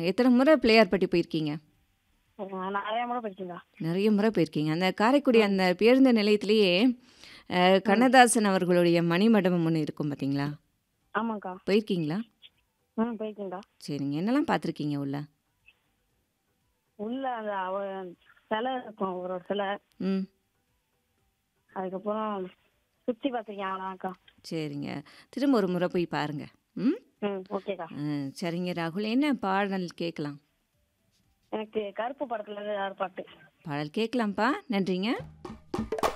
எத்தனை முறை பிள்ளையார்பட்டி போயிருக்கீங்க? நான் நிறைய முறை போயிருக்கேன்க்கா. நிறைய முறை போயிருக்கீங்க. அந்த காரைக்குடி ம். அந்த பேருந்து நிலையத்திலேயே அ ம். கண்ணதாசன் அவர்களுடைய மணிமண்டபம் ஒண்ணு இருக்கும் பார்த்தீங்களா? ஆமாங்க்கா. போயிருக்கீங்களா? ம் போயிருக்கேன்க்கா. சரிங்க. என்னலாம் பார்த்துருக்கீங்க உள்ள? உள்ள அந்த அவ சிலை இருக்கும் அவரோட சிலை. ம். அதுக்கப்புறம் சுத்தி பார்த்துருக்கேன் அவ்வளோதான்க்கா. சரிங்க. திரும்ப ஒரு முறை போய் பாருங்க. ம். ம் ஓகேக்கா. அ சரிங்க ராகுல். என்ன பாடல் கேட்கலாம்? எனக்கு கருப்பு படத்துல இருந்து ஏதாவது பாட்டு. பாடல் கேட்கலாம்ப்பா. நன்றிங்க.